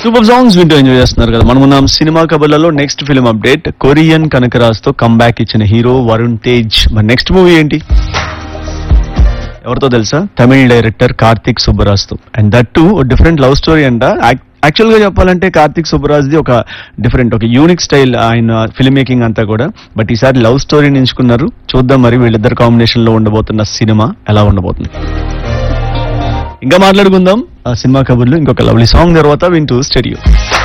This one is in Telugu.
సూపర్ సాంగ్స్ వింటూ ఎంజాయ్ చేస్తున్నారు కదా మనం ఉన్నాం సినిమా కబుర్లలో నెక్స్ట్ ఫిల్మ్ అప్డేట్ కొరియన్ కనకరాజ్ తో కంబ్యాక్ ఇచ్చిన హీరో వరుణ్ తేజ్ మరి నెక్స్ట్ మూవీ ఏంటి ఎవరితో తెలుసా తమిళ డైరెక్టర్ కార్తిక్ సుబ్బరాజ్ తో and that too different love story అంట యాక్చువల్ గా చెప్పాలంటే కార్తిక్ సుబ్బరాజ్ ది ఒక డిఫరెంట్ ఒక యూనిక్ స్టైల్ ఆయన ఫిల్మ్ మేకింగ్ అంతా కూడా బట్ ఈసారి లవ్ స్టోరీని ఎంచుకున్నారు చూద్దాం మరి వీళ్ళిద్దరు కాంబినేషన్ లో ఉండబోతున్న సినిమా ఎలా ఉండబోతుంది ఇంకా మాట్లాడుకుందాం ఆ సినిమా కబుర్లు ఇంకొక లవ్లీ సాంగ్ తర్వాత వింటూ స్టేడియో